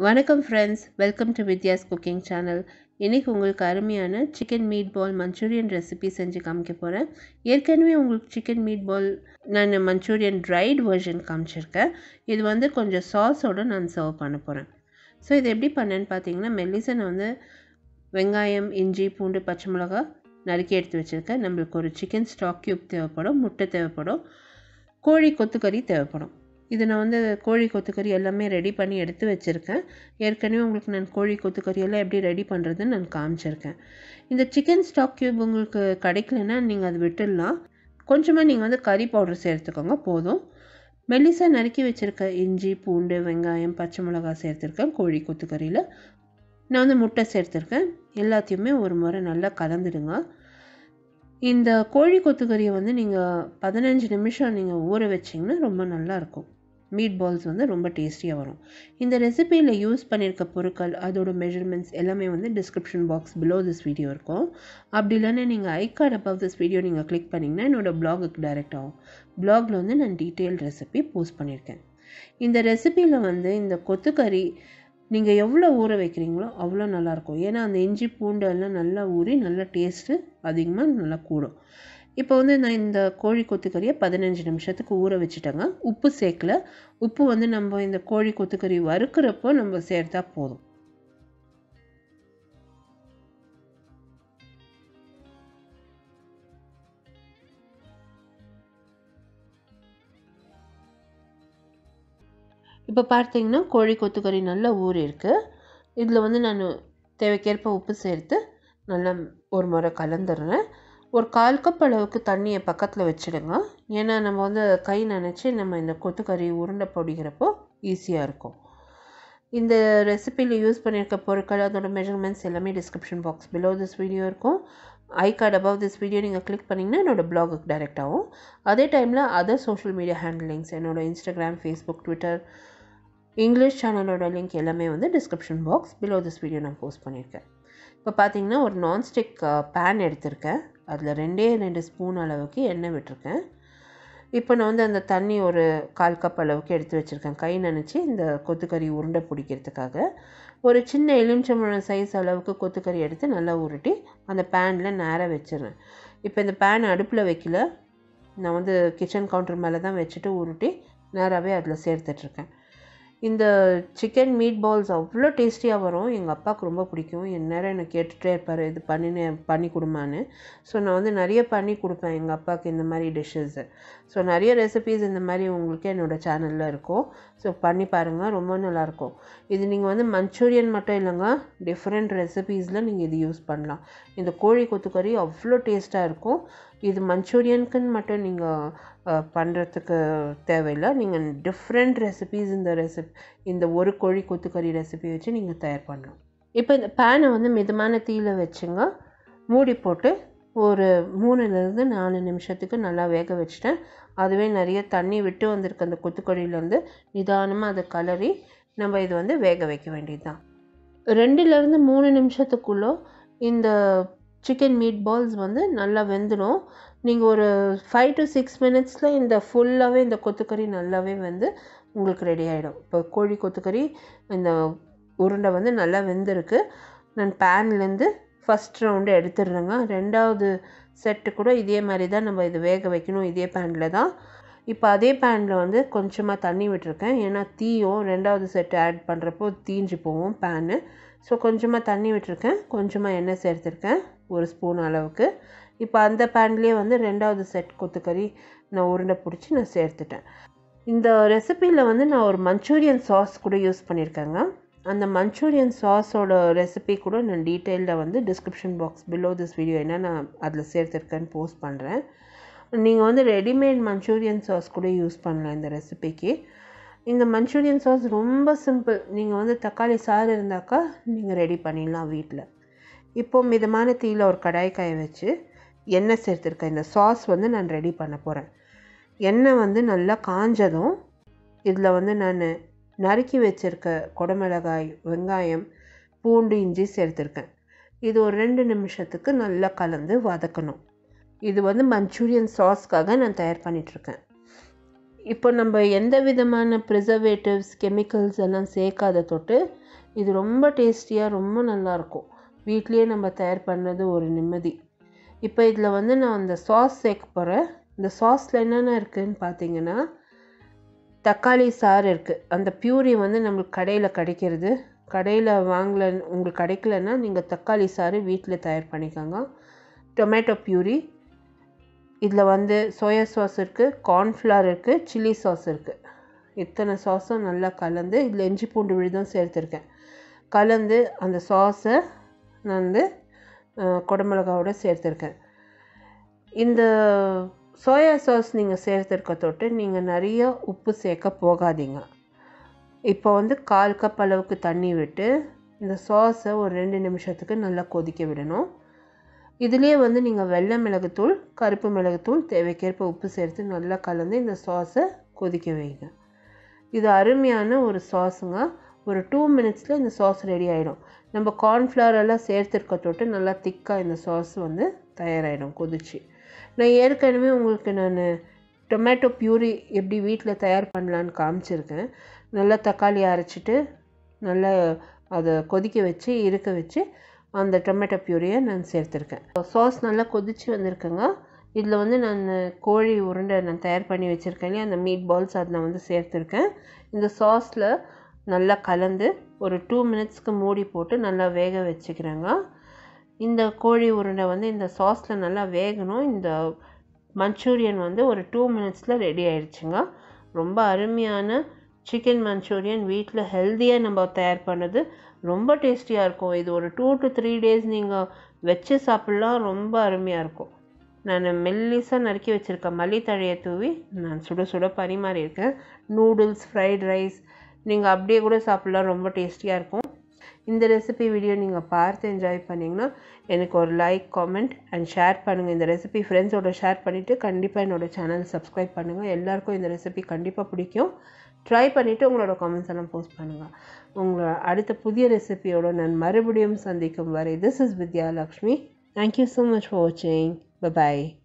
வணக்கம் friends welcome to Vidya's cooking channel இன்றைக்கி உங்களுக்கு அருமையான chicken meatball manchurian recipe செஞ்சு காமிக்க போகிறேன் ஏற்கனவே உங்களுக்கு சிக்கன் மீட் பால் நான் மஞ்சூரியன் ட்ரைட் வெர்ஷன் காமிச்சிருக்கேன் இது வந்து கொஞ்சம் சாஸோடு நான் சர்வ் பண்ண போகிறேன் ஸோ இது எப்படி பண்ணேன்னு பார்த்தீங்கன்னா மெல்லிசனை வந்து வெங்காயம் இஞ்சி பூண்டு பச்சை மிளகா நறுக்கி எடுத்து வச்சுருக்கேன் நம்மளுக்கு ஒரு சிக்கன் ஸ்டாக் க்யூப் தேவைப்படும் முட்டை தேவைப்படும் கோழி கொத்துக்கறி தேவைப்படும் இது நான் வந்து கோழி கொத்துக்கறி எல்லாமே ரெடி பண்ணி எடுத்து வச்சுருக்கேன் ஏற்கனவே உங்களுக்கு நான் கோழி கொத்துக்கறி எல்லாம் எப்படி ரெடி பண்ணுறதுன்னு நான் காமிச்சிருக்கேன் இந்த சிக்கன் ஸ்டாக் க்யூப் உங்களுக்கு கிடைக்கலன்னா நீங்கள் அதை விட்டுடலாம் கொஞ்சமாக நீங்கள் வந்து கறி பவுடர் சேர்த்துக்கோங்க போதும் மெல்லிசாக நறுக்கி வச்சுருக்க இஞ்சி பூண்டு வெங்காயம் பச்சை மிளகாய் சேர்த்துருக்கேன் கோழி கொத்துக்கறியில் நான் வந்து முட்டை சேர்த்துருக்கேன் எல்லாத்தையுமே ஒரு முறை நல்லா கலந்துடுங்க இந்த கோழி கொத்துக்கறியை வந்து நீங்கள் பதினஞ்சு நிமிஷம் நீங்கள் ஊற வச்சிங்கன்னா ரொம்ப நல்லாயிருக்கும் மீட் பால்ஸ் வந்து ரொம்ப டேஸ்டியாக வரும் இந்த ரெசிபியில் யூஸ் பண்ணியிருக்க பொருட்கள் அதோட மெஷர்மெண்ட்ஸ் எல்லாமே வந்து description box below this video இருக்கும் அப்படி இல்லைன்னா நீங்கள் I card above this video நீங்கள் கிளிக் பண்ணிங்கன்னா என்னோடய பிளாகுக்கு டைரக்ட் ஆகும் பிளாகில் வந்து நான் டீட்டெயில் ரெசிபி போஸ்ட் பண்ணியிருக்கேன் இந்த ரெசிபியில் வந்து இந்த கொத்துக்கறி நீங்கள் எவ்வளோ ஊற வைக்கிறீங்களோ அவ்வளோ நல்லாயிருக்கும் ஏன்னா அந்த இஞ்சி பூண்டு எல்லாம் நல்லா ஊறி நல்லா டேஸ்ட்டு அதிகமாக நல்லா கூடும் இப்போ வந்து நான் இந்த கோழி கொத்துக்கறியை பதினஞ்சு நிமிஷத்துக்கு ஊற வச்சுட்டேங்க உப்பு சேர்க்கல உப்பு வந்து நம்ம இந்த கோழி கொத்துக்கறி வறுக்கிறப்போ நம்ம சேர்த்தா போதும் இப்போ பார்த்தீங்கன்னா கோழி கொத்துக்கறி நல்லா ஊறி இருக்குது இதில் வந்து நான் தேவைக்கேற்ப உப்பு சேர்த்து நல்லா ஒரு முறை கலந்துடுறேன் ஒரு கால் கப் அளவுக்கு தண்ணியை பக்கத்தில் வச்சுடுங்க ஏன்னா நம்ம வந்து கை நினச்சி நம்ம இந்த கொத்துக்கறி உருண்டை பொடிக்கிறப்போ ஈஸியாக இருக்கும் இந்த ரெசிப்பியில் யூஸ் பண்ணியிருக்க பொருட்கள் அதோட மெஷர்மெண்ட்ஸ் எல்லாமே description box below this video இருக்கும் I card above this video நீங்கள் கிளிக் பண்ணிங்கன்னா என்னோடய பிளாகுக்கு டைரக்ட் ஆகும் அதே டைமில் அதர் சோஷியல் மீடியா ஹேண்ட்லிங்ஸ் என்னோடய இன்ஸ்டாகிராம் ஃபேஸ்புக் ட்விட்டர் இங்கிலீஷ் சேனலோட லிங்க் எல்லாமே வந்து description box below this video நான் போஸ்ட் பண்ணியிருக்கேன் இப்போ பார்த்தீங்கன்னா ஒரு நான்ஸ்டிக் பேன் எடுத்திருக்கேன் அதில் ரெண்டே ரெண்டு ஸ்பூன் அளவுக்கு எண்ணெய் விட்டுருக்கேன் இப்போ நான் வந்து அந்த தண்ணி ஒரு கால் கப் அளவுக்கு எடுத்து வச்சுருக்கேன் கை நினச்சி இந்த கொத்துக்கறி உருண்டை பிடிக்கிறதுக்காக ஒரு சின்ன எலுமிச்சம்பழம் சைஸ் அளவுக்கு கொத்துக்கறி எடுத்து நல்லா உருட்டி அந்த பேனில் நேராக வச்சிடுறேன் இப்போ இந்த பேன் அடுப்பில் வைக்கல நான் வந்து கிச்சன் கவுண்டர் மேலே தான் வச்சுட்டு உருட்டி நேராகவே அதில் சேர்த்துட்ருக்கேன் இந்த சிக்கன் மீட் பால்ஸ் அவ்வளோ டேஸ்டியாக வரும் எங்கள் அப்பாவுக்கு ரொம்ப பிடிக்கும் என் நேரம் என்னை கேட்டுகிட்டே இருப்பார் இது பண்ணினே பண்ணி கொடுமான்னு ஸோ நான் வந்து நிறைய பண்ணி கொடுப்பேன் எங்கள் அப்பாவுக்கு இந்த மாதிரி டிஷ்ஷஸ்ஸு ஸோ நிறைய ரெசிபீஸ் இந்த மாதிரி உங்களுக்கு என்னோடய சேனலில் இருக்கும் ஸோ பண்ணி பாருங்கள் ரொம்ப நல்லாயிருக்கும் இது நீங்கள் வந்து மஞ்சூரியன் மட்டும் இல்லைங்க டிஃப்ரெண்ட் ரெசிபீஸில் நீங்கள் இது யூஸ் பண்ணலாம் இந்த கோழி கொத்துக்கறி அவ்வளோ டேஸ்ட்டாக இருக்கும் இது மஞ்சூரியனுக்குன்னு மட்டும் நீங்கள் பண்ணுறதுக்கு தேவையில்லை நீங்கள் டிஃப்ரெண்ட் ரெசிபீஸ் இந்த ரெசிபி இந்த ஒரு கோழி கொத்துக்கறி ரெசிபி வச்சு நீங்கள் தயார் பண்ணலாம் இப்போ இந்த பேனை வந்து மிதமான தீயில் வச்சுங்க மூடி போட்டு ஒரு மூணுலேருந்து நாலு நிமிஷத்துக்கு நல்லா வேக வச்சுட்டேன் அதுவே நிறைய தண்ணி விட்டு வந்திருக்கு அந்த கொத்துக்கொடியிலேருந்து நிதானமாக அதை கலரி நம்ம இது வந்து வேக வைக்க வேண்டியது தான் ரெண்டுலேருந்து மூணு நிமிஷத்துக்குள்ளே இந்த சிக்கன் மீட் பால்ஸ் வந்து நல்லா வெந்துடும் நீங்கள் ஒரு ஃபைவ் டு சிக்ஸ் மினிட்ஸில் இந்த ஃபுல்லாகவே இந்த கொத்துக்கறி நல்லாவே வந்து உங்களுக்கு ரெடி ஆகிடும் இப்போ கோழி கொத்துக்கறி இந்த உருண்டை வந்து நல்லா வெந்திருக்கு நான் பேன்லேருந்து ஃபஸ்ட் ரவுண்டு எடுத்துடுறேங்க ரெண்டாவது செட்டு கூட இதே மாதிரி தான் நம்ம இது வேக வைக்கணும் இதே பேனில் தான் இப்போ அதே பேனில் வந்து கொஞ்சமாக தண்ணி விட்டுருக்கேன் ஏன்னா தீயும் ரெண்டாவது செட்டு ஆட் பண்ணுறப்போ தீஞ்சு போகும் பேனு ஸோ கொஞ்சமாக தண்ணி விட்டுருக்கேன் கொஞ்சமாக எண்ணெய் சேர்த்துருக்கேன் ஒரு ஸ்பூன் அளவுக்கு இப்போ அந்த பேன்லேயே வந்து ரெண்டாவது செட் கொத்துக்கறி நான் உருண்டை பிடிச்சி நான் சேர்த்துட்டேன் இந்த ரெசிப்பியில் வந்து நான் ஒரு மஞ்சூரியன் சாஸ் கூட யூஸ் பண்ணியிருக்கேங்க அந்த மஞ்சூரியன் சாஸோட ரெசிபி கூட நான் டீட்டெயிலில் வந்து description box below this video என்ன நான் அதில் சேர்த்துருக்கேன்னு போஸ்ட் பண்ணுறேன் நீங்கள் வந்து ரெடிமேட் மஞ்சூரியன் சாஸ் கூட யூஸ் பண்ணலாம் இந்த ரெசிபிக்கு இந்த மஞ்சூரியன் சாஸ் ரொம்ப சிம்பிள் நீங்கள் வந்து தக்காளி சாறு இருந்தாக்கா நீங்கள் ரெடி பண்ணிடலாம் வீட்டில் இப்போது மிதமான தீயில் ஒரு கடாய் காய வச்சு எண்ணெய் சேர்த்துருக்கேன் இந்த சாஸ் வந்து நான் ரெடி பண்ண போகிறேன் எண்ணெய் வந்து நல்லா காஞ்சதும் இதில் வந்து நான் நறுக்கி வச்சுருக்க குடமிளகாய் வெங்காயம் பூண்டு இஞ்சி சேர்த்துருக்கேன் இது ஒரு ரெண்டு நிமிஷத்துக்கு நல்லா கலந்து வதக்கணும் இது வந்து மஞ்சூரியன் சாஸ்க்காக நான் தயார் பண்ணிகிட்ருக்கேன் இப்போ நம்ம எந்த விதமான ப்ரிசர்வேட்டிவ்ஸ் கெமிக்கல்ஸ் எல்லாம் சேர்க்காத தொட்டு இது ரொம்ப டேஸ்டியாக ரொம்ப நல்லாயிருக்கும் வீட்லேயே நம்ம தயார் பண்ணது ஒரு நிம்மதி இப்போ இதில் வந்து நான் அந்த சாஸ் சேர்க்க போகிறேன் இந்த சாஸில் என்னென்ன இருக்குதுன்னு பார்த்தீங்கன்னா தக்காளி சாறு இருக்குது அந்த பியூரி வந்து நம்மளுக்கு கடையில் கிடைக்கிறது கடையில் வாங்கல உங்களுக்கு கிடைக்கலன்னா நீங்கள் தக்காளி சாறு வீட்டில் தயார் பண்ணிக்கோங்க டொமேட்டோ பியூரி இதில் வந்து சோயா சாஸ் இருக்குது கார்ன்ஃப்ளவர் இருக்குது சில்லி சாஸ் இருக்குது இத்தனை சாஸும் நல்லா கலந்து இதில் இஞ்சி பூண்டு விழுதும் சேர்த்துருக்கேன் கலந்து அந்த சாஸை நான் வந்து குடமிளகாவோட சேர்த்துருக்கேன் இந்த சோயா சாஸ் நீங்கள் சேர்த்துருக்க தொட்டு நீங்கள் நிறைய உப்பு சேர்க்க போகாதீங்க இப்போ வந்து கால் கப் அளவுக்கு தண்ணி விட்டு இந்த சாஸை ஒரு ரெண்டு நிமிஷத்துக்கு நல்லா கொதிக்க விடணும் இதுலேயே வந்து நீங்கள் வெள்ளை மிளகுத்தூள் கருப்பு மிளகுத்தூள் தேவைக்கேற்ப உப்பு சேர்த்து நல்லா கலந்து இந்த சாஸை கொதிக்க வைங்க இது அருமையான ஒரு சாஸுங்க ஒரு டூ மினிட்ஸில் இந்த சாஸ் ரெடி ஆகிடும் நம்ம கார்ன்ஃப்ளவர் எல்லாம் சேர்த்துருக்க தொட்டு நல்லா திக்காக இந்த சாஸ் வந்து தயாராகிடும் கொதிச்சு நான் ஏற்கனவே உங்களுக்கு நான் டொமேட்டோ பியூரி எப்படி வீட்டில் தயார் பண்ணலான்னு காமிச்சிருக்கேன் நல்லா தக்காளி அரைச்சிட்டு நல்லா அதை கொதிக்க வச்சு இருக்க வச்சு அந்த டொமேட்டோ பியூரியை நான் சேர்த்துருக்கேன் சாஸ் நல்லா கொதித்து வந்திருக்குங்க இதில் வந்து நான் கோழி உருண்டை நான் தயார் பண்ணி வச்சுருக்கேன் இல்லையா அந்த மீட் பால்ஸ் அதை நான் வந்து சேர்த்துருக்கேன் இந்த சாஸில் நல்லா கலந்து ஒரு டூ மினிட்ஸ்க்கு மூடி போட்டு நல்லா வேக வச்சுக்கிறேங்க இந்த கோழி உருண்டை வந்து இந்த சாஸில் நல்லா வேகணும் இந்த மஞ்சூரியன் வந்து ஒரு டூ மினிட்ஸில் ரெடி ஆயிடுச்சுங்க ரொம்ப அருமையான சிக்கன் மஞ்சூரியன் வீட்டில் ஹெல்த்தியாக நம்ம தயார் பண்ணது ரொம்ப டேஸ்டியாக இருக்கும் இது ஒரு டூ டு த்ரீ டேஸ் நீங்கள் வச்சு சாப்பிட்லாம் ரொம்ப அருமையாக இருக்கும் நான் மெல்லிஸாக நறுக்கி வச்சுருக்கேன் மல்லித்தழையை தூவி நான் சுட சுட பரிமாறியிருக்கேன் நூடுல்ஸ் ஃப்ரைட் ரைஸ் நீங்கள் அப்படியே கூட சாப்பிட்லாம் ரொம்ப டேஸ்டியாக இருக்கும் இந்த ரெசிபி வீடியோ நீங்கள் பார்த்து என்ஜாய் பண்ணிங்கன்னா எனக்கு ஒரு லைக் காமெண்ட் அண்ட் ஷேர் பண்ணுங்கள் இந்த ரெசிபி ஃப்ரெண்ட்ஸோட ஷேர் பண்ணிவிட்டு கண்டிப்பாக என்னோடய சேனல் சப்ஸ்கிரைப் பண்ணுங்கள் எல்லாருக்கும் இந்த ரெசிபி கண்டிப்பாக பிடிக்கும் ட்ரை பண்ணிவிட்டு உங்களோட காமெண்ட்ஸ் எல்லாம் போஸ்ட் பண்ணுங்கள் உங்களோட அடுத்த புதிய ரெசிபியோட நான் மறுபடியும் சந்திக்கும் வரை this is Vidya Lakshmi thank you so much for வாட்சிங் பை